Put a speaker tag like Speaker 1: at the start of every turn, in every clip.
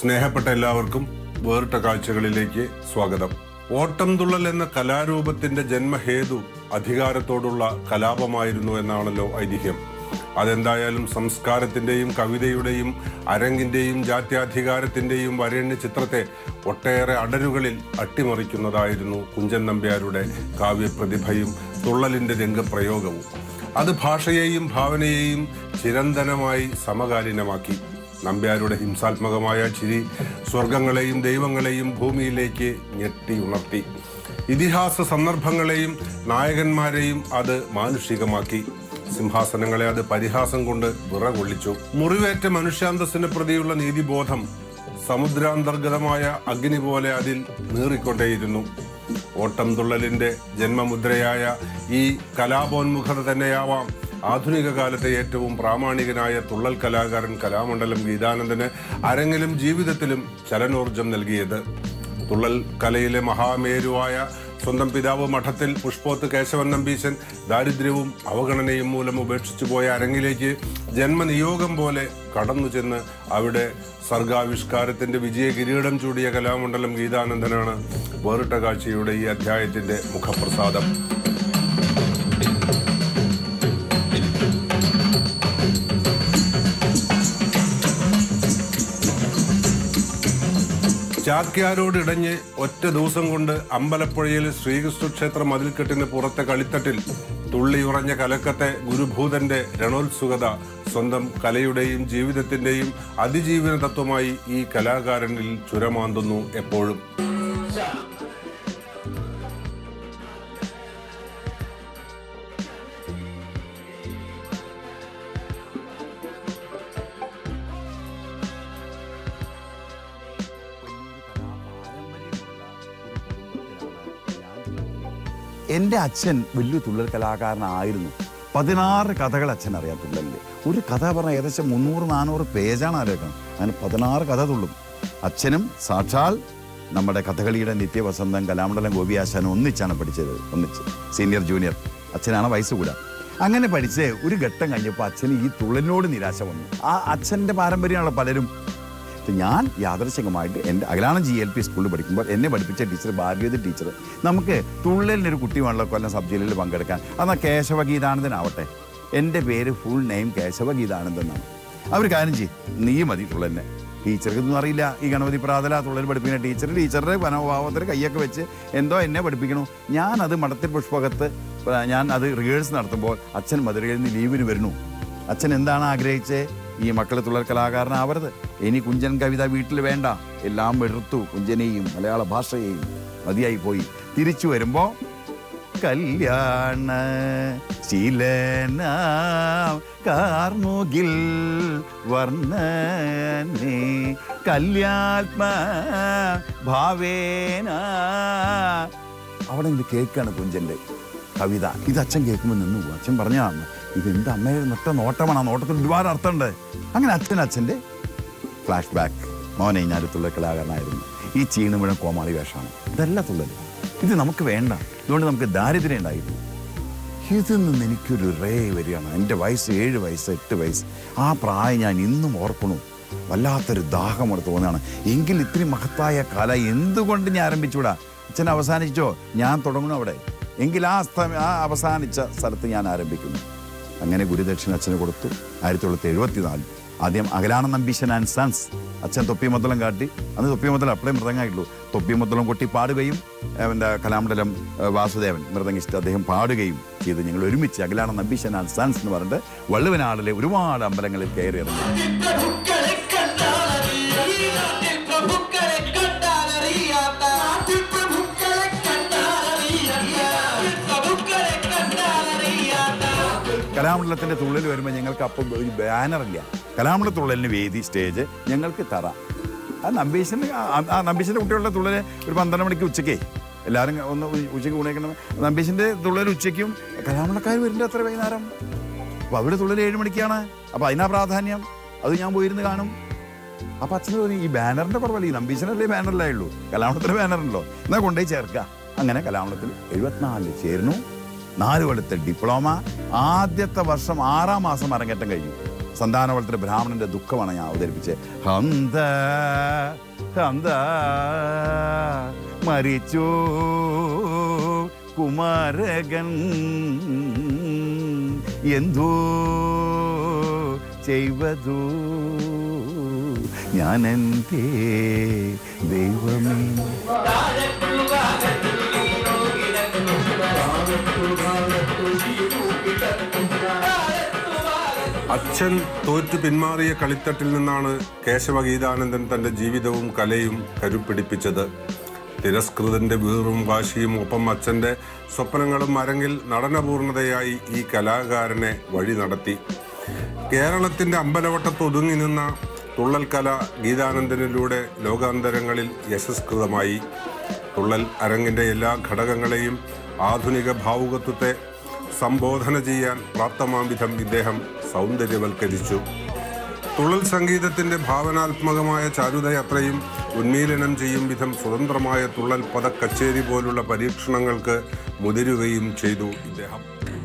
Speaker 1: സ്നേഹപ്പെട്ട എല്ലാവർക്കും വേറിട്ട കാഴ്ചകളിലേക്ക് സ്വാഗതം ഓട്ടം തുള്ളൽ എന്ന കലാരൂപത്തിന്റെ ജന്മഹേതു അധികാരത്തോടുള്ള കലാപമായിരുന്നു എന്നാണല്ലോ ഐതിഹ്യം അതെന്തായാലും സംസ്കാരത്തിന്റെയും കവിതയുടെയും അരങ്ങിന്റെയും ജാത്യാധികാരത്തിന്റെയും വരണ്യ ചിത്രത്തെ ഒട്ടേറെ അടരുകളിൽ അട്ടിമറിക്കുന്നതായിരുന്നു കുഞ്ചൻ നമ്പ്യാരുടെ കാവ്യപ്രതിഭയും തുള്ളലിന്റെ രംഗപ്രയോഗവും അത് ഭാഷയെയും ഭാവനയെയും ചിരന്തനമായി സമകാലീനമാക്കി നമ്പ്യാരുടെ ഹിംസാത്മകമായ ചിരി സ്വർഗങ്ങളെയും ദൈവങ്ങളെയും ഭൂമിയിലേക്ക് ഞെട്ടി ഉണർത്തി ഇതിഹാസ സന്ദർഭങ്ങളെയും നായകന്മാരെയും അത് മാനുഷികമാക്കി സിംഹാസനങ്ങളെ അത് പരിഹാസം കൊണ്ട് വിറകൊള്ളിച്ചു മുറിവേറ്റ മനുഷ്യാന്തസ്സിന് പ്രതിയുള്ള നീതിബോധം സമുദ്രാന്തർഗതമായ അഗ്നി പോലെ അതിൽ നീറിക്കൊണ്ടേയിരുന്നു ഓട്ടം തുള്ളലിന്റെ ജന്മമുദ്രയായ ഈ കലാപോന്മുഖത തന്നെയാവാം ആധുനിക കാലത്തെ ഏറ്റവും പ്രാമാണികനായ തുള്ളൽ കലാകാരൻ കലാമണ്ഡലം ഗീതാനന്ദന് അരങ്ങിലും ജീവിതത്തിലും ചലനോർജം നൽകിയത് തുള്ളൽ കലയിലെ മഹാമേരുവായ സ്വന്തം പിതാവ് മഠത്തിൽ പുഷ്പോത്ത് കേശവൻ നമ്പീശൻ ദാരിദ്ര്യവും അവഗണനയും മൂലം ഉപേക്ഷിച്ചു പോയ അരങ്ങിലേക്ക് ജന്മനിയോഗം പോലെ കടന്നു ചെന്ന് അവിടെ സർഗാവിഷ്കാരത്തിന്റെ വിജയ കിരീടം ചൂടിയ കലാമണ്ഡലം ഗീതാനന്ദനാണ് വേറിട്ട കാഴ്ചയുടെ ഈ അധ്യായത്തിന്റെ മുഖപ്രസാദം ചാക്യാരോട് ഇടഞ്ഞ് ഒറ്റ ദിവസം കൊണ്ട് അമ്പലപ്പുഴയിൽ ശ്രീകൃഷ്ണ ക്ഷേത്ര മതിൽക്കെട്ടിന് പുറത്തെ കളിത്തട്ടിൽ തുള്ളിയുറഞ്ഞ കലക്കത്തെ ഗുരുഭൂതന്റെ രണോത്സുകത സ്വന്തം കലയുടെയും ജീവിതത്തിന്റെയും അതിജീവന തത്വമായി ഈ കലാകാരനിൽ ചുരമാന്തുന്നു എപ്പോഴും
Speaker 2: എൻ്റെ അച്ഛൻ വലിയ തുള്ളൽ കലാകാരനായിരുന്നു പതിനാറ് കഥകൾ അച്ഛൻ അറിയാം തുള്ളലിൽ ഒരു കഥ പറഞ്ഞാൽ ഏകദേശം മുന്നൂറ് നാനൂറ് പേജാണ് ആലോചിക്കണം അങ്ങനെ പതിനാറ് കഥ തുള്ളും അച്ഛനും സാക്ഷാൽ നമ്മുടെ കഥകളിയുടെ നിത്യവസന്തം കലാമണ്ഡലം ഗോപിയാശാനും ഒന്നിച്ചാണ് പഠിച്ചത് ഒന്നിച്ച് സീനിയർ ജൂനിയർ അച്ഛനാണ് വയസ്സ് കൂടാ അങ്ങനെ പഠിച്ച് ഒരു ഘട്ടം കഴിഞ്ഞപ്പോൾ അച്ഛന് ഈ തുള്ളലിനോട് നിരാശ വന്നു ആ അച്ഛൻ്റെ പാരമ്പര്യമാണല്ലോ പലരും ഇപ്പൊ ഞാൻ യാദൃശികമായിട്ട് എൻ്റെ അഖിലാനം ജി എൽ പി സ്കൂളിൽ പഠിക്കുമ്പോൾ എന്നെ പഠിപ്പിച്ച ടീച്ചർ ഭാഗ്യവതി ടീച്ചർ നമുക്ക് തുള്ളലിനൊരു കുട്ടി വേണമല്ലോ കൊല്ലം സബ് ജില്ലയിൽ പങ്കെടുക്കാൻ എന്നാൽ കേശവ ഗീതാനന്ദനാവട്ടെ എൻ്റെ പേര് ഫുൾ നെയിം കേശവ ഗീതാനന്ദൻ എന്നാണ് അവർ കാര്യം ചെയ്യും നീ മതി തുള്ളലിനെ ടീച്ചർക്ക് ഇതൊന്നും അറിയില്ല ഈ ഗണപതി പ്രാതല തുള്ളൽ പഠിപ്പിക്കുന്ന ടീച്ചർ ടീച്ചറുടെ മനോഭാവത്തിൽ കയ്യൊക്കെ വെച്ച് എന്തോ എന്നെ പഠിപ്പിക്കണു ഞാനത് മഠത്തിൽ പുഷ്പകത്ത് ആ, ഞാൻ അത് റിഹേഴ്സ് നടത്തുമ്പോൾ അച്ഛൻ മധുരയിൽ നിന്ന് ലീവിന് വരുന്നു അച്ഛൻ എന്താണ് ആഗ്രഹിച്ചത് ഈ മക്കളെ തുള്ളൽ കലാകാരനാവരുത് ഇനി കുഞ്ചൻ കവിത വീട്ടിൽ വേണ്ട എല്ലാം വെറുത്തു കുഞ്ചനെയും മലയാള ഭാഷയെയും മതിയായി പോയി തിരിച്ചു വരുമ്പോ കല്യാണ ശീലന കാർമുകിൽ വർണ്ണനെ കല്യാത്മ ഭാവേന അവിടെ ഇത് കേൾക്കാണ് കുഞ്ചന്റെ കവിത ഇത് അച്ഛൻ കേൾക്കുമ്പോൾ നിന്നു പോകും അച്ഛൻ പറഞ്ഞതാണ് ഇത് എൻ്റെ അമ്മയെ നട്ട നോട്ടമാണ് ആ നോട്ടത്തിൽ ഒരുപാട് അർത്ഥമുണ്ട് അങ്ങനെ അച്ഛൻ അച്ഛൻ്റെ ഫ്ലാഷ് ബാക്ക് മോനെ ഞാൻ തുള്ളൽ കലാകാരനായിരുന്നു ഈ ചീണ് മുഴുവൻ കോമാളി വേഷമാണ് ഇതല്ല തുള്ളൽ ഇത് നമുക്ക് വേണ്ട അതുകൊണ്ട് നമുക്ക് ദാരിദ്ര്യം ഉണ്ടായിരുന്നു ഇതിൽ നിന്ന് എനിക്കൊരു റേ വരികയാണ് എൻ്റെ വയസ്സ് ഏഴ് വയസ്സ് എട്ട് വയസ്സ് ആ പ്രായം ഞാൻ ഇന്നും ഓർക്കണു വല്ലാത്തൊരു ദാഹം അവിടെ തോന്നുകയാണ് എങ്കിൽ ഇത്രയും മഹത്തായ കല എന്തുകൊണ്ട് ഞാൻ ആരംഭിച്ചുകൂടാ അച്ഛൻ അവസാനിച്ചോ ഞാൻ തുടങ്ങണം അവിടെ എങ്കിൽ ആ സ്ഥ ആ അവസാനിച്ച സ്ഥലത്ത് ഞാൻ ആരംഭിക്കുന്നു അങ്ങനെ ഗുരുദക്ഷിണ അച്ഛന് കൊടുത്തു ആയിരത്തി തൊള്ളായിരത്തി എഴുപത്തി നാല് ആദ്യം അകലാന നമ്പീശൻ ആൻഡ് സൺസ് അച്ഛൻ തൊപ്പിമത്തലം കാട്ടി അന്ന് തൊപ്പിമത്തലം അപ്പളേ മൃദംഗമായിട്ടുള്ളൂ തൊപ്പിമത്തലം കൊട്ടി പാടുകയും എൻ്റെ കലാമണ്ഡലം ഏഹ്, വാസുദേവൻ മൃദംഗിസ്റ്റ് അദ്ദേഹം പാടുകയും ചെയ്തു ഞങ്ങൾ ഒരുമിച്ച് അകലാന നമ്പീശൻ ആൻഡ് സൺസ് എന്ന് പറഞ്ഞിട്ട് വള്ളുവനാടിലെ ഒരുപാട് അമ്പലങ്ങളിൽ കയറി ഇറങ്ങി
Speaker 3: പ്രഭുക്കളെ കണ്ടാലറിയാത്ത പ്രഭുക്കളെ കണ്ടാലറിയാത്ത പ്രഭുക്കളെ കണ്ടാലറിയാത്ത പ്രഭുക്കളെ കണ്ടാലറിയാത്ത
Speaker 2: കലാമണ്ഡലത്തിന്റെ തുള്ളൽ വരുമ്പോൾ ഞങ്ങൾക്ക് അപ്പം ഒരു ബാനറില്ല കലാമണ്ഡല തുള്ളലിന് വേദി സ്റ്റേജ് ഞങ്ങൾക്ക് തറ ആ നമ്പീശന് ആ- ആ നമ്പീശന്റെ കുട്ടികളുടെ തുള്ളല് ഒരു പന്ത്രണ്ട് മണിക്ക് ഉച്ചയ്ക്കേ എല്ലാവരും ഒന്ന് ഉ- ഉച്ചയ്ക്ക് ഊണേക്കണം നമ്പീശന്റെ തുള്ളൽ ഉച്ചയ്ക്കും കലാമണ്ഡലക്കാർ വരുന്നുണ്ട് അത്ര വൈകുന്നേരം അപ്പൊ അവിടെ തുള്ളൽ ഏഴ് മണിക്കാണ് അപ്പൊ അതിനാ പ്രാധാന്യം അത് ഞാൻ പോയിരുന്ന് കാണും അപ്പൊ അച്ഛന് തോന്നി ഈ ബാനറിന്റെ കുറവല്ല ഈ നമ്പീശനല്ലേ ബാനറിലേ ഉള്ളൂ കലാമണ്ഡലത്തിലെ ബാനറുണ്ടല്ലോ എന്നാ കൊണ്ടുപോയി ചേർക്കുക അങ്ങനെ കലാമണ്ഡലത്തിൽ എഴുപത്തിനാലിൽ ചേർന്നു നാല് കൊല്ലത്തെ ഡിപ്ലോമ ആദ്യത്തെ വർഷം ആറാം മാസം അരങ്ങേറ്റം കഴിഞ്ഞു സന്താനവളത്തിലെ ബ്രാഹ്മണന്റെ ദുഃഖമാണ് ഞാൻ അവതരിപ്പിച്ചത് ഹന്ത ഹന്ത മരിച്ചു കുമാരകൻ എന്തോ ചെയ്വതു ഞാനെന്തേ ദൈവമേ
Speaker 1: അച്ഛൻ തോറ്റു പിന്മാറിയ കളിത്തട്ടിൽ നിന്നാണ് കേശവഗീതാനന്ദൻ തന്റെ ജീവിതവും കലയും കരുപ്പിടിപ്പിച്ചത് തിരസ്കൃതന്റെ വീറും വാശിയും ഒപ്പം അച്ഛന്റെ സ്വപ്നങ്ങളും അരങ്ങിൽ നടനപൂർണതയായി ഈ കലാകാരനെ വഴി നടത്തി കേരളത്തിന്റെ അമ്പലവട്ടത്ത് ഒതുങ്ങി നിന്ന തുള്ളൽ കല ഗീതാനന്ദനിലൂടെ ലോകാന്തരങ്ങളിൽ യശസ്കൃതമായി തുള്ളൽ അരങ്ങിന്റെ എല്ലാ ഘടകങ്ങളെയും ആധുനിക ഭാവുകത്വത്തെ സംബോധന ചെയ്യാൻ പ്രാപ്തമാം വിധം ഇദ്ദേഹം സൗന്ദര്യവൽക്കരിച്ചു തുള്ളൽ സംഗീതത്തിന്റെ ഭാവനാത്മകമായ ചാരുതയത്രയും ഉന്മീലനം ചെയ്യും വിധം സ്വതന്ത്രമായ തുള്ളൽ പദ കച്ചേരി പോലുള്ള പരീക്ഷണങ്ങൾക്ക് മുതിരുകയും ചെയ്തു ഇദ്ദേഹം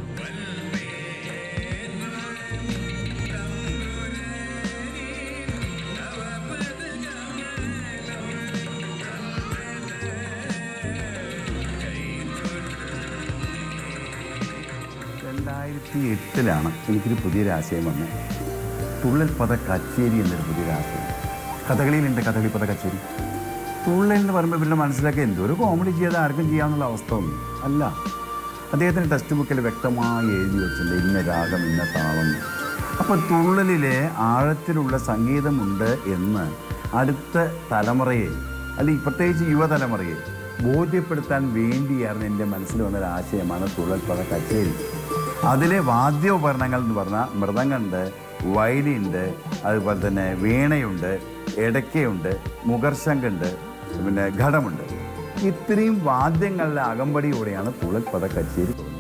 Speaker 2: രണ്ടായിരത്തി എട്ടിലാണ് എനിക്കൊരു പുതിയൊരു ആശയം വന്നത് തുള്ളൽ പദ കച്ചേരി എന്നൊരു പുതിയൊരു ആശയം കഥകളിയിലുണ്ട് കഥകളി പദ കച്ചേരി തുള്ളൽ എന്ന് പറയുമ്പോൾ ഇവരുടെ മനസ്സിലാക്കി എന്തോ ഒരു കോമഡി ചെയ്യാതെ ആർക്കും ചെയ്യാമെന്നുള്ള അവസ്ഥ ഒന്നും അല്ല അദ്ദേഹത്തിൻ്റെ ടെക്സ്റ്റ് ബുക്കിൽ വ്യക്തമായി എഴുതി വെച്ചിട്ടുണ്ട് ഇന്ന രാഗം ഇന്ന താളം അപ്പോൾ തുള്ളലിലെ ആഴത്തിലുള്ള സംഗീതമുണ്ട് എന്ന് അടുത്ത തലമുറയെ അല്ലെങ്കിൽ പ്രത്യേകിച്ച് യുവതലമുറയെ ബോധ്യപ്പെടുത്താൻ വേണ്ടിയായിരുന്നു എൻ്റെ മനസ്സിൽ വന്നൊരു ആശയമാണ് തുള്ളൽ പദ കച്ചേരി അതിലെ വാദ്യോപകരണങ്ങൾ എന്ന് പറഞ്ഞാൽ മൃദംഗമുണ്ട് വയലിനുണ്ട് അതുപോലെ തന്നെ വീണയുണ്ട് ഇടയ്ക്കയുണ്ട് മുഖർശങ്കുണ്ട് പിന്നെ ഘടമുണ്ട് ഇത്രയും വാദ്യങ്ങളുടെ അകമ്പടിയോടെയാണ് തുള്ളൽ പദ കച്ചേരി തുടങ്ങുന്നത്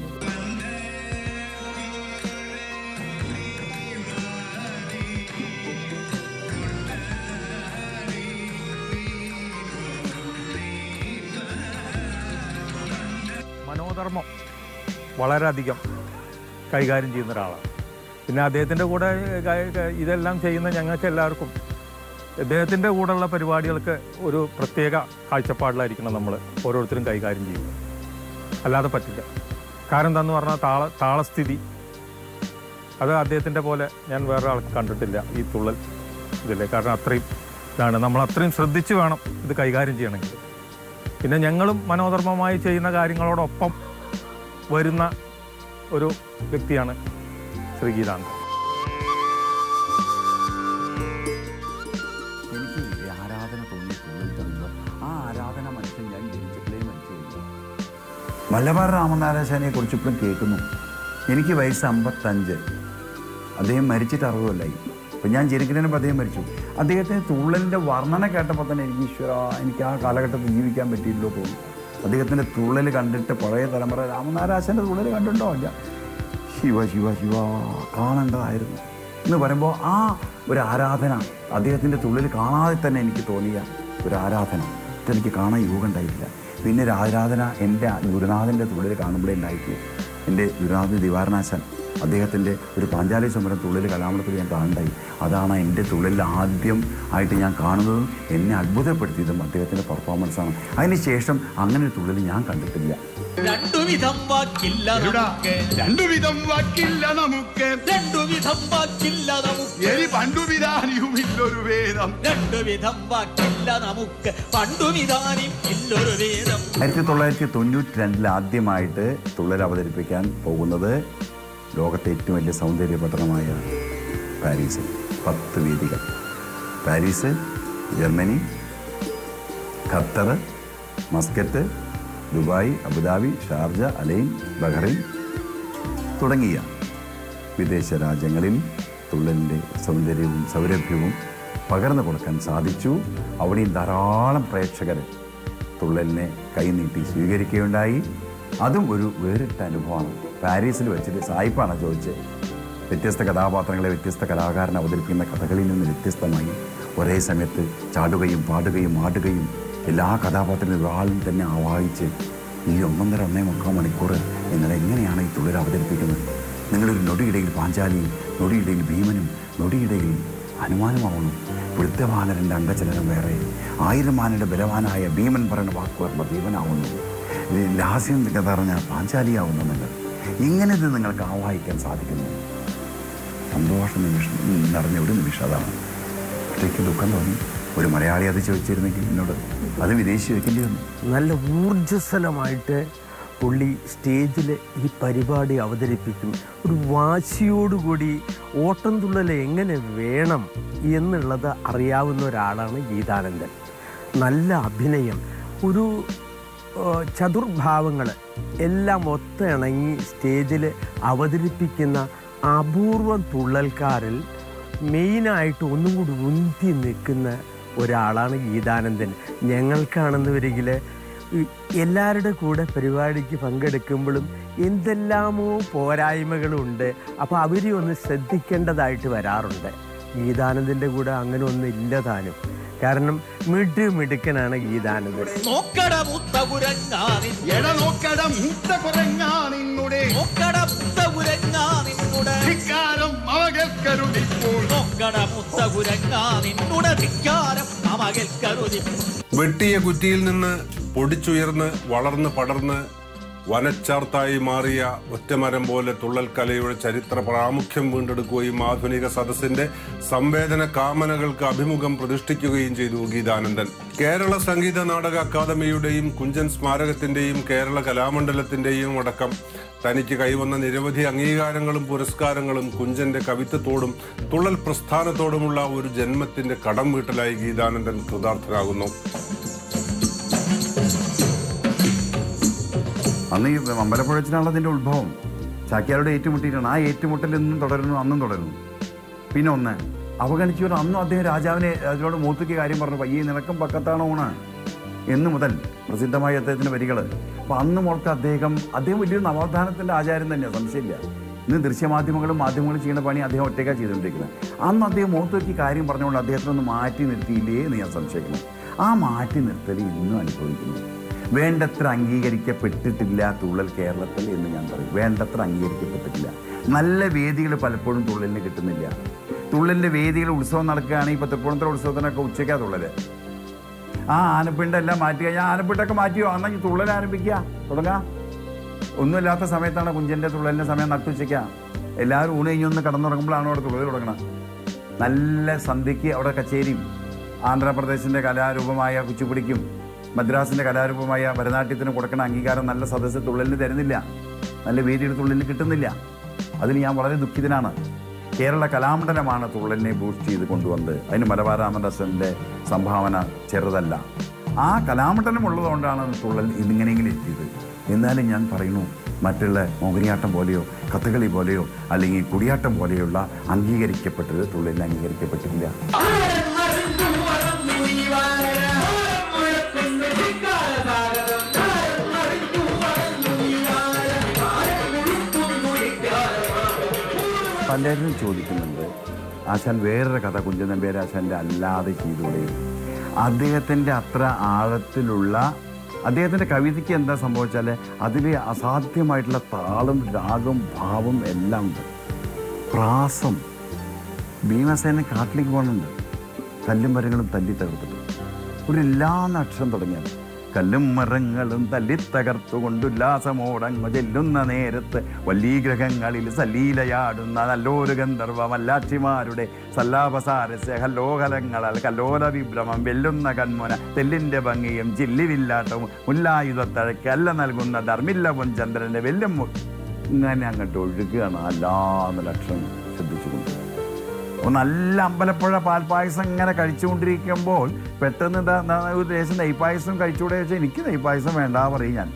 Speaker 4: മനോധർമ്മം വളരെയധികം കൈകാര്യം ചെയ്യുന്ന ഒരാളാണ് പിന്നെ അദ്ദേഹത്തിൻ്റെ കൂടെ ക- ക- ഇതെല്ലാം ചെയ്യുന്ന ഞങ്ങൾക്ക് എല്ലാവർക്കും അദ്ദേഹത്തിൻ്റെ കൂടെയുള്ള പരിപാടികൾക്ക് ഒരു പ്രത്യേക കാഴ്ചപ്പാടിലായിരിക്കണം നമ്മൾ ഓരോരുത്തരും കൈകാര്യം ചെയ്യുന്നത് അല്ലാതെ പറ്റില്ല കാരണം എന്താണെന്ന് പറഞ്ഞാൽ താള താളസ്ഥിതി അത് അദ്ദേഹത്തിൻ്റെ പോലെ ഞാൻ വേറെ ആൾക്ക് കണ്ടിട്ടില്ല ഈ തുള്ളൽ ഇതില്ലേ കാരണം അത്രയും ഇതാണ് നമ്മൾ അത്രയും ശ്രദ്ധിച്ച് വേണം ഇത് കൈകാര്യം ചെയ്യണമെങ്കിൽ പിന്നെ ഞങ്ങളും മനോധർമ്മമായി ചെയ്യുന്ന കാര്യങ്ങളോടൊപ്പം വരുന്ന ഒരു വ്യക്തിയാണ് ശ്രീ ഗീതാനന്ദൻ
Speaker 2: എനിക്ക് ഈ ആരാധന തോന്നി തുള്ളൽ തുടങ്ങുമ്പോൾ ആ ആരാധന മനുഷ്യൻ ഞാൻ ജനിച്ചപ്പോഴേ മനസ്സിലായി മലബാർ രാമനാരായണനെ കുറിച്ച് ഇപ്പോഴും കേൾക്കുന്നു എനിക്ക് വയസ്സ് അമ്പത്തഞ്ച് അദ്ദേഹം മരിച്ചിട്ട് അറുപതല്ലായി അപ്പം ഞാൻ ജനിക്കുന്നതിന് മുമ്പ് അദ്ദേഹം മരിച്ചു അദ്ദേഹത്തിന് തുള്ളലിൻ്റെ വർണ്ണന കേട്ടപ്പോൾ തന്നെ എനിക്ക് ഈശ്വര എനിക്ക് ആ കാലഘട്ടത്തിൽ ജീവിക്കാൻ പറ്റിയില്ലോ തോന്നി അദ്ദേഹത്തിൻ്റെ തുള്ളൽ കണ്ടിട്ട് പഴയ തലമുറ രാമനാരാശൻ്റെ തുള്ളൽ കണ്ടിട്ടുണ്ടോ ഇല്ല ശിവ ശിവ ശിവ കാണേണ്ടതായിരുന്നു എന്ന് പറയുമ്പോൾ ആ ഒരു ആരാധന അദ്ദേഹത്തിൻ്റെ തുള്ളിൽ കാണാതെ തന്നെ എനിക്ക് തോന്നിയ ഒരു ആരാധന ഇതെനിക്ക് കാണാൻ യോഗം ഉണ്ടായിട്ടില്ല പിന്നെ ഒരു ആരാധന എൻ്റെ ഗുരുനാഥൻ്റെ തുള്ളിൽ കാണുമ്പോഴേ ഉണ്ടായിട്ടുള്ളൂ എൻ്റെ ഗുരുനാഥൻ ദിവാരണാശൻ അദ്ദേഹത്തിൻ്റെ ഒരു പാഞ്ചാലി സമരം തുള്ളിൽ കലാമണത്തിൽ ഞാൻ കാണുണ്ടായി അതാണ് എൻ്റെ തുള്ളിൽ ആദ്യം ആയിട്ട് ഞാൻ കാണുന്നതും എന്നെ അത്ഭുതപ്പെടുത്തിയതും അദ്ദേഹത്തിൻ്റെ പെർഫോമൻസാണ് അതിനുശേഷം അങ്ങനെ ഒരു തുള്ളിൽ ഞാൻ കണ്ടിട്ടില്ല
Speaker 3: രണ്ടുവിധം വാക്കില്ല നമുക്ക്
Speaker 5: രണ്ടുവിധം വാക്കില്ല നമുക്ക്
Speaker 3: രണ്ടുവിധം വാക്കില്ല നമുക്ക്
Speaker 5: എനി പണ്ടു വിധാനിയുമില്ലൊരു വേദം
Speaker 3: രണ്ടുവിധം വാക്കില്ല നമുക്ക് പണ്ടു വിധാനം ഇല്ലൊരു വേദം
Speaker 2: ആയിരത്തി തൊള്ളായിരത്തി തൊണ്ണൂറ്റി രണ്ടിൽ ആദ്യമായിട്ട് തുള്ളൽ അവതരിപ്പിക്കാൻ പോകുന്നത് ലോകത്തെ ഏറ്റവും വലിയ സൗന്ദര്യ പട്ടണമായ പാരീസ് പത്ത് വേദികൾ Paris Germany Qatar Muscat Dubai Abu Dhabi Sharjah Al Ain Bahrain തുടങ്ങിയ വിദേശ രാജ്യങ്ങളിൽ തുള്ളലിൻ്റെ സൗന്ദര്യവും സൗരഭ്യവും പകർന്നു കൊടുക്കാൻ സാധിച്ചു അവിടെയും ധാരാളം പ്രേക്ഷകർ തുള്ളലിനെ കൈനീട്ടി സ്വീകരിക്കുകയുണ്ടായി അതും ഒരു വേറിട്ട അനുഭവമാണ് പാരീസിൽ വെച്ചിട്ട് സായിപ്പാണ് ചോദിച്ചത് വ്യത്യസ്ത കഥാപാത്രങ്ങളെ വ്യത്യസ്ത കലാകാരൻ അവതരിപ്പിക്കുന്ന കഥകളിൽ നിന്ന് വ്യത്യസ്തമായി ഒരേ സമയത്ത് ചാടുകയും പാടുകയും ആടുകയും എല്ലാ കഥാപാത്രങ്ങളും ഒരാളും തന്നെ ആവാഹിച്ച് ഈ ഒന്നൊന്നര ഒന്നേ മുക്കാൽ മണിക്കൂർ നിങ്ങൾ എങ്ങനെയാണ് ഈ തുള്ളൽ അവതരിപ്പിക്കുന്നത് നിങ്ങളൊരു നൊടിയിടയിൽ പാഞ്ചാലിയും നൊടിയിടയിൽ ഭീമനും നൊടിയിടയിൽ ഹനുമാനുമാവണം വൃദ്ധവാനരൻ്റെ അംഗചലനം വേറെ ആയിരം ആനയുടെ ബലവാനായ ഭീമൻ പറയുന്ന വാക്കുകളുള്ള ഭീമനാവുന്നു ലാസ്യം പറഞ്ഞ പാഞ്ചാലിയാവുന്നു നിങ്ങൾ ഇങ്ങനെ ഇത് നിങ്ങൾക്ക് ആവാഹിക്കാൻ സാധിക്കുന്നു സന്തോഷ നിമിഷം നിറഞ്ഞ ഒരു നിമിഷം അതാണ് ഒറ്റയ്ക്ക് ദുഃഖം തോന്നി ഒരു മലയാളി അത് ചോദിച്ചിരുന്നെങ്കിൽ എന്നോട് അത് വിദേശി ചോദിക്കേണ്ടി വന്നു
Speaker 6: നല്ല ഊർജ്ജസ്വലമായിട്ട് പുള്ളി സ്റ്റേജിൽ ഈ പരിപാടി അവതരിപ്പിക്കും ഒരു വാശിയോടുകൂടി ഓട്ടംതുള്ളൽ എങ്ങനെ വേണം എന്നുള്ളത് അറിയാവുന്ന ഒരാളാണ് ഗീതാനന്ദൻ നല്ല അഭിനയം ഒരു ചതുർഭാവങ്ങൾ എല്ലാം ഒത്തിണങ്ങി സ്റ്റേജിൽ അവതരിപ്പിക്കുന്ന അപൂർവം തുള്ളൽക്കാരിൽ മെയിനായിട്ട് ഒന്നും കൂടി ഉന്തി നിൽക്കുന്ന ഒരാളാണ് ഗീതാനന്ദൻ ഞങ്ങൾക്കാണെന്ന് വരികിൽ എല്ലാവരുടെ കൂടെ പരിപാടിക്ക് പങ്കെടുക്കുമ്പോഴും എന്തെല്ലാമോ പോരായ്മകളുണ്ട് അപ്പോൾ അവരെ ഒന്ന് ശ്രദ്ധിക്കേണ്ടതായിട്ട് വരാറുണ്ട് ഗീതാനന്ദൻ്റെ കൂടെ അങ്ങനെ ഒന്നും ഇല്ല താനും കാരണം മിഡ് മിടുക്കനാണ് ഗീതാനന്ദൻ
Speaker 3: നോക്കട മുത്ത കുരങ്ങാനിൻ
Speaker 5: എട നോക്കട മൂത്ത കുറങ്ങാ നിന്നുടെ
Speaker 3: നോക്കട മുത്ത കുരങ്ങാ നിന്നുടെ
Speaker 5: ധിക്കാരം അവകൽക്കരുതിപ്പോൾ
Speaker 3: നോക്കട മുത്ത കുരങ്ങാ നിന്നുടെ ധിക്കാരം നമകൽ കരുതി
Speaker 1: വെട്ടിയ കുറ്റിയിൽ നിന്ന് പൊടിച്ചുയർന്ന് വളർന്ന് പടർന്ന് വനച്ചാർത്തായി മാറിയ ഒറ്റമരം പോലെ തുള്ളൽ കലയുടെ ചരിത്ര പ്രാമുഖ്യം വീണ്ടെടുക്കുകയും ആധുനിക സദസ്സിന്റെ സംവേദന കാമനകൾക്ക് അഭിമുഖം പ്രതിഷ്ഠിക്കുകയും ചെയ്തു ഗീതാനന്ദൻ കേരള സംഗീത നാടക അക്കാദമിയുടെയും കുഞ്ചൻ സ്മാരകത്തിന്റെയും കേരള കലാമണ്ഡലത്തിന്റെയും അടക്കം തനിക്ക് കൈവന്ന നിരവധി അംഗീകാരങ്ങളും പുരസ്കാരങ്ങളും കുഞ്ചന്റെ കവിത്വത്തോടും തുള്ളൽ പ്രസ്ഥാനത്തോടുമുള്ള ഒരു ജന്മത്തിന്റെ കടം വീട്ടലായി ഗീതാനന്ദൻ കൃതാർത്ഥനാകുന്നു
Speaker 2: അന്ന് ഈ അമ്പലപ്പുഴ വെച്ചിട്ടാണല്ലോ അതിൻ്റെ ഉത്ഭവം ചാക്യാരോട് ഏറ്റുമുട്ടിയിട്ടാണ് ആ ഏറ്റുമുട്ടൽ ഇന്നും തുടരുന്നു അന്നും തുടരുന്നു പിന്നെ ഒന്ന് അവഗണിച്ചവർ അന്നും അദ്ദേഹം രാജാവിനെ അതിനോട് മൂത്തുക്കി കാര്യം പറഞ്ഞു പയ്യെ നിനക്കും പക്കത്താണോ ഊണ് എന്ന് മുതൽ പ്രസിദ്ധമായ അദ്ദേഹത്തിൻ്റെ വരികൾ അപ്പോൾ അന്ന് മുതൽക്ക് അദ്ദേഹം അദ്ദേഹം വലിയൊരു നവോത്ഥാനത്തിൻ്റെ ആചാരം തന്നെയാണ് സംശയമില്ല ഇന്ന് ദൃശ്യമാധ്യമങ്ങളും മാധ്യമങ്ങളും ചെയ്യുന്ന പണി അദ്ദേഹം ഒറ്റയ്ക്കാണ് ചെയ്തുകൊണ്ടിരിക്കുന്നത് അന്ന് അദ്ദേഹം മൂത്തുക്കി കാര്യം പറഞ്ഞുകൊണ്ട് അദ്ദേഹത്തിനെ ഒന്ന് മാറ്റി നിർത്തിയില്ലേ എന്ന് ഞാൻ സംശയിക്കുന്നു ആ മാറ്റി നിർത്തൽ ഇന്നും അനുഭവിക്കുന്നു വേണ്ടത്ര അംഗീകരിക്കപ്പെട്ടിട്ടില്ല തുള്ളൽ കേരളത്തിൽ എന്ന് ഞാൻ പറയും വേണ്ടത്ര അംഗീകരിക്കപ്പെട്ടിട്ടില്ല നല്ല വേദികൾ പലപ്പോഴും തുള്ളലിന് കിട്ടുന്നില്ല തുള്ളലിൻ്റെ വേദികൾ ഉത്സവം നടക്കുകയാണെങ്കിൽ ഇപ്പോൾ തൃപ്പൂണിത്തുറ ഉത്സവത്തിനൊക്കെ ഉച്ചയ്ക്കാ തുള്ളൽ ആ ആനപ്പിണ്ടെല്ലാം മാറ്റി കഴിഞ്ഞാൽ ആനപ്പിണ്ടൊക്കെ മാറ്റിയോ അന്നെങ്കിൽ തുള്ളൽ ആരംഭിക്കുക തുടങ്ങാം ഒന്നുമില്ലാത്ത സമയത്താണ് കുഞ്ചൻ്റെ തുള്ളലിൻ്റെ സമയം നട്ടുച്ചയ്ക്കുക എല്ലാവരും ഊണ് കഴിഞ്ഞൊന്ന് കടന്നുറങ്ങുമ്പോഴാണ് അവിടെ തുള്ളൽ തുടങ്ങണം നല്ല സന്ധ്യയ്ക്ക് അവിടെ കച്ചേരിയും ആന്ധ്രാപ്രദേശിൻ്റെ കലാരൂപമായ കുച്ചിപ്പുടിക്കും മദ്രാസിൻ്റെ കലാരൂപമായ ഭരതനാട്യത്തിന് കൊടുക്കുന്ന അംഗീകാരം നല്ല സദസ്സ് തുള്ളലിന് തരുന്നില്ല നല്ല വേദിയുടെ തുള്ളലിന് കിട്ടുന്നില്ല അതിൽ ഞാൻ വളരെ ദുഃഖിതനാണ് കേരള കലാമണ്ഡലമാണ് തുള്ളലിനെ ബൂസ്റ്റ് ചെയ്ത് കൊണ്ടുവന്നത് അതിന് മലബാർ രാമദാസൻ്റെ സംഭാവന ചെറുതല്ല ആ കലാമണ്ഡലം ഉള്ളതുകൊണ്ടാണ് തുള്ളൽ ഇതിങ്ങനെയെങ്കിലും എത്തിയത് എന്നാലും ഞാൻ പറയുന്നു മറ്റുള്ള മോഹിനിയാട്ടം പോലെയോ കഥകളി പോലെയോ അല്ലെങ്കിൽ കുടിയാട്ടം പോലെയുള്ള അംഗീകരിക്കപ്പെട്ടത് തുള്ളലിന് അംഗീകരിക്കപ്പെട്ടില്ല പലരും ചോദിക്കുന്നുണ്ട് ആശാൻ വേറൊരു കഥ കുഞ്ചൻ നമ്പ്യാർ ആശാൻ്റെ അല്ലാതെ ചെയ്തൂടെ അദ്ദേഹത്തിൻ്റെ അത്ര ആഴത്തിലുള്ള അദ്ദേഹത്തിൻ്റെ കവിതയ്ക്ക് എന്താ സംഭവിച്ചാൽ അതിൽ അസാധ്യമായിട്ടുള്ള താളും രാഗം ഭാവം എല്ലാം ഉണ്ട് പ്രാസം ഭീമസേന കാട്ടിലേക്ക് പോകുന്നുണ്ട് കല്ലും മരങ്ങളും തല്ലി തകർത്തിട്ട് ഒരു എല്ലാ അക്ഷരം തുടങ്ങിയത് കല്ലും മരങ്ങളും തല്ലി തകർത്തുകൊണ്ടുല്ലാസമോടങ്ങു ചെല്ലുന്ന നേരത്ത് വല്ലീഗ്രഹങ്ങളിൽ സലീലയാടുന്ന നല്ലൊരു ഗന്ധർവ മല്ലാക്ഷിമാരുടെ സല്ലാപസാരസ്യ ഹല്ലോഹലങ്ങളാൽ കല്ലോല വിഭ്രമം വെല്ലുന്ന കൺമുന തെല്ലിൻ്റെ ഭംഗിയും ചില്ലിവില്ലാട്ടവും മുല്ലായുധത്തഴയ്ക്ക് അല്ല നൽകുന്ന ധർമ്മില്ല ചന്ദ്രൻ്റെ വെല്ലും മു- ഇങ്ങനെ അങ്ങോട്ട് ഒഴുകുകയാണ് അല്ലാന്ന ലക്ഷണം ശ്രദ്ധിച്ചുകൊണ്ട് അപ്പോൾ നല്ല അമ്പലപ്പുഴ പാൽപ്പായസം ഇങ്ങനെ കഴിച്ചുകൊണ്ടിരിക്കുമ്പോൾ പെട്ടെന്ന് ഇതാ ദാ ഒരു ദേശം നെയ്പായസം കഴിച്ചുകൂടെ വെച്ചാൽ എനിക്ക് നെയ്പായസം വേണ്ട പറയും ഞാൻ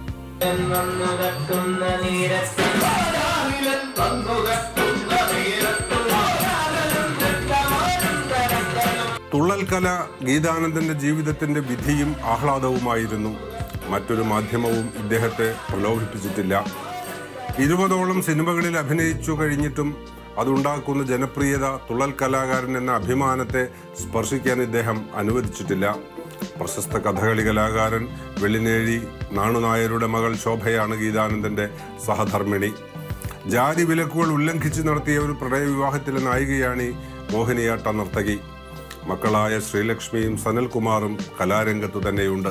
Speaker 1: തുള്ളൽ കല ഗീതാനന്ദന്റെ ജീവിതത്തിന്റെ വിധിയും ആഹ്ലാദവുമായിരുന്നു മറ്റൊരു മാധ്യമവും ഇദ്ദേഹത്തെ പ്രലോഭിപ്പിച്ചിട്ടില്ല ഇരുപതോളം സിനിമകളിൽ അഭിനയിച്ചു കഴിഞ്ഞിട്ടും അതുണ്ടാക്കുന്ന ജനപ്രിയത തുള്ളൽ കലാകാരൻ എന്ന അഭിമാനത്തെ സ്പർശിക്കാൻ ഇദ്ദേഹം അനുവദിച്ചിട്ടില്ല പ്രശസ്ത കഥകളി കലാകാരൻ വെള്ളിനേഴി നാണുനായരുടെ മകൾ ശോഭയാണ് ഗീതാനന്ദന്റെ സഹധർമ്മിണി ജാതി വിലക്കുകൾ ഉല്ലംഘിച്ച് നടത്തിയ ഒരു പ്രണയ വിവാഹത്തിലെ നായികയാണ് ഈ മോഹിനിയാട്ട നർത്തകി മക്കളായ ശ്രീലക്ഷ്മിയും സനൽകുമാറും കലാരംഗത്തു തന്നെയുണ്ട്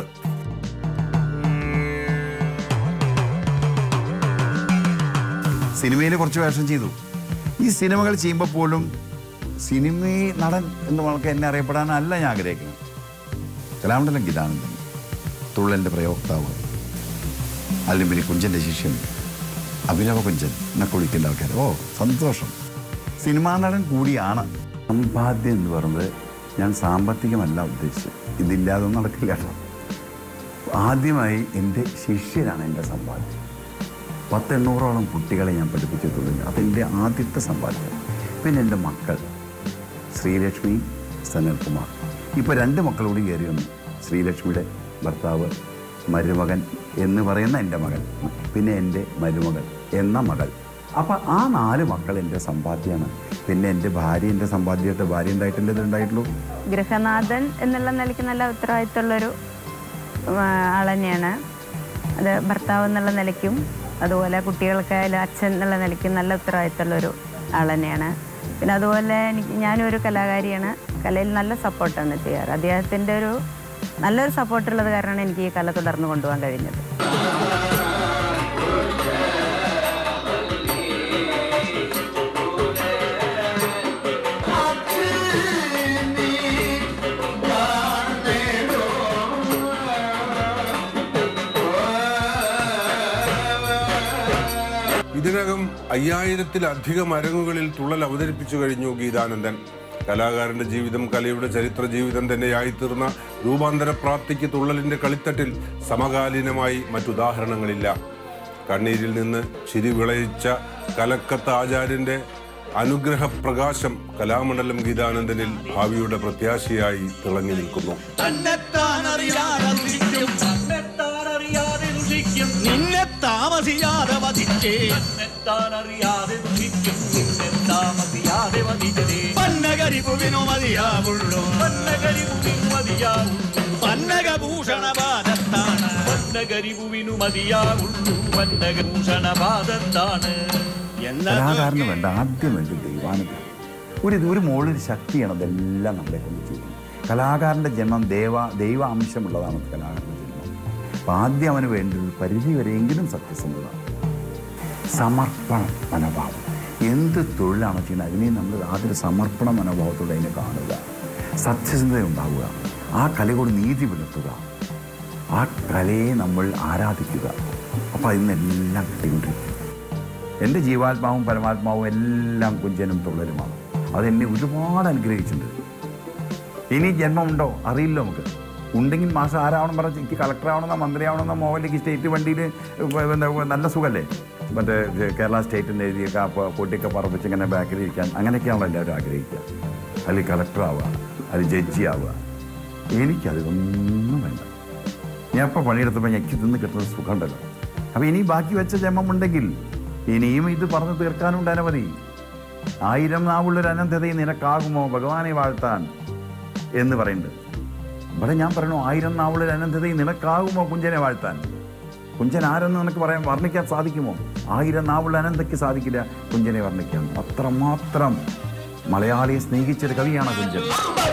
Speaker 2: സിനിമയിൽ കുറച്ച് വേഷം ചെയ്തു ഈ സിനിമകൾ ചെയ്യുമ്പോൾ പോലും സിനിമ നടൻ എന്ന് നമുക്ക് എന്നെ അറിയപ്പെടാനല്ല ഞാൻ ആഗ്രഹിക്കുന്നത് കലാമണ്ഡലം ഗീതാനന്ദൻ തുള്ളൻ്റെ പ്രയോക്താവ് അല്ലെങ്കിൽ പിന്നെ കുഞ്ചൻ്റെ ശിഷ്യൻ അഭിനവ കുഞ്ചൻ എന്നൊക്കെ വിളിക്കേണ്ട ആൾക്കാർ ഓ സന്തോഷം സിനിമാ നടൻ കൂടിയാണ് സമ്പാദ്യം എന്ന് പറയുന്നത് ഞാൻ സാമ്പത്തികമല്ല ഉദ്ദേശിച്ചത് ഇതില്ലാതെ ഒന്നും നടക്കില്ല കേട്ടോ ആദ്യമായി എൻ്റെ ശിഷ്യനാണ് എൻ്റെ സമ്പാദ്യം പത്തെണ്ണൂറോളം കുട്ടികളെ ഞാൻ പഠിപ്പിച്ചിട്ടുണ്ട് അതെൻ്റെ ആദ്യത്തെ സമ്പാദ്യം പിന്നെ എൻ്റെ മക്കൾ ശ്രീലക്ഷ്മി സനൽകുമാർ ഇപ്പോൾ രണ്ട് മക്കളോട് കയറി വന്നു ശ്രീലക്ഷ്മിയുടെ ഭർത്താവ് മരുമകൻ എന്ന് പറയുന്ന എൻ്റെ മകൻ പിന്നെ എൻ്റെ മരുമകൻ എന്ന മകൾ അപ്പം ആ നാല് മക്കൾ എൻ്റെ സമ്പാദ്യമാണ് പിന്നെ എൻ്റെ ഭാര്യ എൻ്റെ സമ്പാദ്യമായിട്ട് ഭാര്യ ഉണ്ടായിട്ടല്ലേ ഇത് ഉണ്ടായിട്ടുള്ളൂ
Speaker 7: ഗൃഹനാഥൻ എന്നുള്ള നിലയ്ക്ക് നല്ല ഉത്തരവാദിത്തമുള്ളൊരു ആ, ആൾ തന്നെയാണ് അത് ഭർത്താവ് എന്നുള്ള നിലയ്ക്കും അതുപോലെ കുട്ടികൾക്കായാലും അച്ഛൻ എന്നുള്ള നിലയ്ക്കും നല്ല ഉത്തരവാദിത്തമുള്ളൊരു ആൾ തന്നെയാണ് പിന്നെ അതുപോലെ എനിക്ക് ഞാനും ഒരു കലാകാരിയാണ് കലയിൽ നല്ല സപ്പോർട്ടാണ് ചെയ്യാറ് അദ്ദേഹത്തിൻ്റെ ഒരു നല്ലൊരു സപ്പോർട്ടുള്ളത് കാരണമാണ് എനിക്ക് ഈ കല തുടർന്ന് കൊണ്ടുപോകാൻ കഴിഞ്ഞത്
Speaker 1: ഇതിനകം അയ്യായിരത്തിലധികം അരങ്ങുകളിൽ തുള്ളൽ അവതരിപ്പിച്ചു കഴിഞ്ഞു ഗീതാനന്ദൻ കലാകാരന്റെ ജീവിതം കലയുടെ ചരിത്ര ജീവിതം തന്നെയായിത്തീർന്ന രൂപാന്തര പ്രാപ്തിക്ക് തുള്ളലിന്റെ കളിത്തട്ടിൽ സമകാലീനമായി മറ്റുദാഹരണങ്ങളില്ല കണ്ണീരിൽ നിന്ന് ചിരി വിളയിച്ച കലക്കത്ത ആചാര്യന്റെ അനുഗ്രഹ പ്രകാശം കലാമണ്ഡലം ഗീതാനന്ദനിൽ ഭാവിയുടെ പ്രത്യാശയായി തിളങ്ങി നിൽക്കുന്നു
Speaker 3: തന്നെത്താൻ അറിയാതെ ദുഷിക്കും തന്നെത്താൻ അറിയാതെ ദുഷിക്കും നിന്നെ താമസിയാതെ വധിച്ചേ തന്നെത്താൻ അറിയാതെ ദുഷിക്കും നിന്നെ താമസിയാതെ വധിച്ചേ പന്നകരിപുവിനു മതിയാവുള്ളൂ പന്നകരിപുവിനു മതിയാവുള്ളൂ പന്നകഭൂഷണപാദത്താണ് പന്നകരിപുവിനു മതിയാവുള്ളൂ പന്നകഭൂഷണപാദത്താണ്
Speaker 2: കലാകാരന് വേണ്ട ആദ്യം വേണ്ട ദൈവാനുഗ്രഹം ഒരു ഒരു മുകളിൽ ശക്തിയാണ് അതെല്ലാം നമ്മളെ കൊണ്ട് ചെയ്യുന്നത് കലാകാരൻ്റെ ജന്മം ദേവ ദൈവ അംശമുള്ളതാണ് കലാകാരൻ്റെ ജന്മം അപ്പം ആദ്യം അവന് വേണ്ട ഒരു പരിധി വരെയെങ്കിലും സത്യസന്ധത സമർപ്പണ മനോഭാവം എന്ത് തൊഴിലാണ് ചെയ്യുന്നത് അതിനെ നമ്മൾ ആദ്യം സമർപ്പണ മനോഭാവത്തോടെ അതിനെ കാണുക സത്യസന്ധത ഉണ്ടാവുക ആ കലയോട് നീതി പുലർത്തുക ആ കലയെ നമ്മൾ ആരാധിക്കുക അപ്പോൾ അതിനെല്ലാം കിട്ടിക്കൊണ്ടിരിക്കും എൻ്റെ ജീവാത്മാവും പരമാത്മാവും എല്ലാം കുഞ്ചനും തുള്ളലുമാണ് അതെന്നെ ഒരുപാട് അനുഗ്രഹിച്ചിട്ടുണ്ട് ഇനി ജന്മമുണ്ടോ അറിയില്ല നമുക്ക് ഉണ്ടെങ്കിൽ മാസം ആരാവണം പറഞ്ഞാൽ എനിക്ക് കളക്ടർ ആവണമെന്നോ മന്ത്രി ആവണമെന്നോ മോഹൻലേക്ക് സ്റ്റേറ്റ് വണ്ടിയിൽ നല്ല സുഖമല്ലേ മറ്റേ ഇത് കേരള സ്റ്റേറ്റിൻ്റെ എഴുതിയൊക്കെ അപ്പോൾ പൊട്ടിയൊക്കെ പറപ്പിച്ച് ഇങ്ങനെ ബാക്കിൽ ഇരിക്കാൻ അങ്ങനെയൊക്കെയാണല്ലോ എല്ലാവരും ആഗ്രഹിക്കുക അല്ലെങ്കിൽ കളക്ടർ ആവുക അല്ലെങ്കിൽ ജഡ്ജി ആവുക എനിക്കതൊന്നും വേണ്ട ഞാൻ ഇപ്പോൾ പണിയെടുത്തപ്പോൾ എനിക്ക് തിന്ന് കിട്ടുന്ന സുഖമുണ്ടല്ലോ അപ്പോൾ ഇനി ബാക്കി വെച്ച ജന്മമുണ്ടെങ്കിൽ ഇനിയും ഇത് പറഞ്ഞു തീർക്കാനുണ്ട് അനവധി ആയിരം നാവുള്ളൊരു അനന്തതയും നിനക്കാകുമോ ഭഗവാനെ വാഴ്ത്താൻ എന്ന് പറയുന്നുണ്ട് ഇവിടെ ഞാൻ പറയണു ആയിരം നാവുള്ളൊരു അനന്തതയും നിനക്കാകുമോ കുഞ്ചനെ വാഴ്ത്താൻ കുഞ്ചൻ ആരെന്ന് നിനക്ക് പറയാൻ വർണ്ണിക്കാൻ സാധിക്കുമോ ആയിരം നാവുള്ള അനന്തയ്ക്ക് സാധിക്കില്ല കുഞ്ചനെ വർണ്ണിക്കാൻ അത്രമാത്രം മലയാളിയെ സ്നേഹിച്ചൊരു കവിയാണ് കുഞ്ചൻ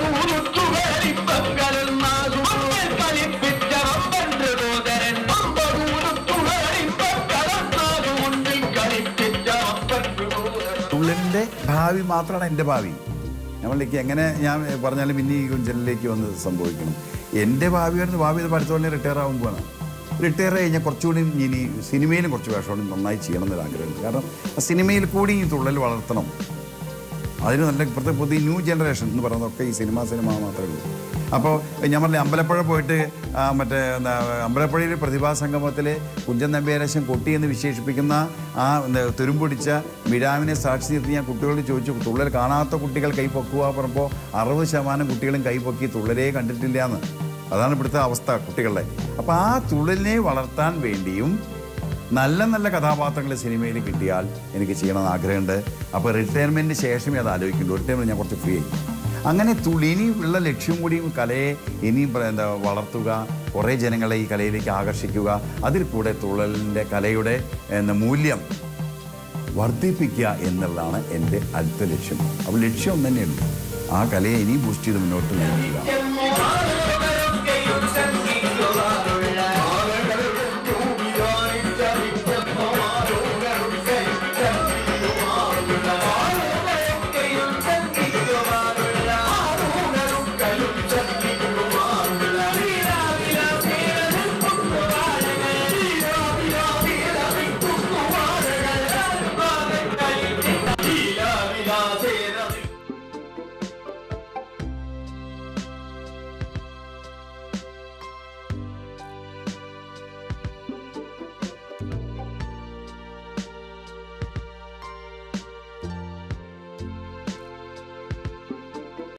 Speaker 2: തുള്ളലിൻ്റെ ഭാവി മാത്രമാണ് എൻ്റെ ഭാവി നമ്മളിലേക്ക് എങ്ങനെ ഞാൻ പറഞ്ഞാലും പിന്നെ ഈ കുഞ്ചലിലേക്ക് വന്ന് സംഭവിക്കണം എൻ്റെ ഭാവി വരുന്ന ഭാവി ഇത് പഠിച്ചോളെ റിട്ടയർ ആകുമ്പോഴാണ് റിട്ടയർ കഴിഞ്ഞാൽ കുറച്ചുകൂടി ഇനി സിനിമയിലും കുറച്ച് വേഷമാണ് നന്നായി ചെയ്യണം എന്നൊരു ആഗ്രഹമുണ്ട് കാരണം ആ സിനിമയിൽ കൂടി ഈ തുള്ളൽ വളർത്തണം അതിന് നല്ല ഇപ്പോഴത്തെ പുതിയ ന്യൂ ജനറേഷൻ എന്ന് പറയുന്നതൊക്കെ ഈ സിനിമ സിനിമ മാത്രമേ ഉള്ളൂ അപ്പോൾ ഞാൻ പറഞ്ഞില്ലേ അമ്പലപ്പുഴ പോയിട്ട് ആ, മറ്റേ എന്താ അമ്പലപ്പുഴയിൽ പ്രതിഭാ സംഗമത്തിൽ കുഞ്ചൻ നമ്പ്യാരശം കൊട്ടി എന്ന് വിശേഷിപ്പിക്കുന്ന ആ എന്താ, തുരുമ്പൊടിച്ച മിഴാവിനെ സാക്ഷി നിർത്തി ഞാൻ കുട്ടികളോട് ചോദിച്ചു തുള്ളൽ കാണാത്ത കുട്ടികൾ കൈ പൊക്കുക പറയുമ്പോൾ അറുപത് ശതമാനം കുട്ടികളും കൈ പൊക്കി തുള്ളലേ കണ്ടിട്ടില്ല എന്ന് അതാണ് ഇവിടുത്തെ അവസ്ഥ കുട്ടികളുടെ അപ്പോൾ ആ തുള്ളലിനെ വളർത്താൻ വേണ്ടിയും നല്ല നല്ല കഥാപാത്രങ്ങൾ സിനിമയിൽ കിട്ടിയാൽ എനിക്ക് ചെയ്യണമെന്ന് ആഗ്രഹമുണ്ട് അപ്പോൾ റിട്ടയർമെൻറ്റിന് ശേഷമേ അത് ആലോചിക്കുള്ളൂ റിട്ടയർമെൻറ്റ് ഞാൻ കുറച്ച് ഫ്രീ ആയി അങ്ങനെ തുള്ളി ഇനി ഉള്ള ലക്ഷ്യം കൂടിയും കലയെ ഇനിയും പ്ര- എന്താ വളർത്തുക കുറേ ജനങ്ങളെ ഈ കലയിലേക്ക് ആകർഷിക്കുക അതിൽ കൂടെ തുള്ളലിൻ്റെ കലയുടെ എന്താ മൂല്യം വർദ്ധിപ്പിക്കുക എന്നുള്ളതാണ് എൻ്റെ അടുത്ത ലക്ഷ്യം അപ്പോൾ ലക്ഷ്യം ഒന്ന് തന്നെയുണ്ട് ആ കലയെ ഇനി ബൂസ്റ്റ് ചെയ്ത് മുന്നോട്ട് നയിക്കുക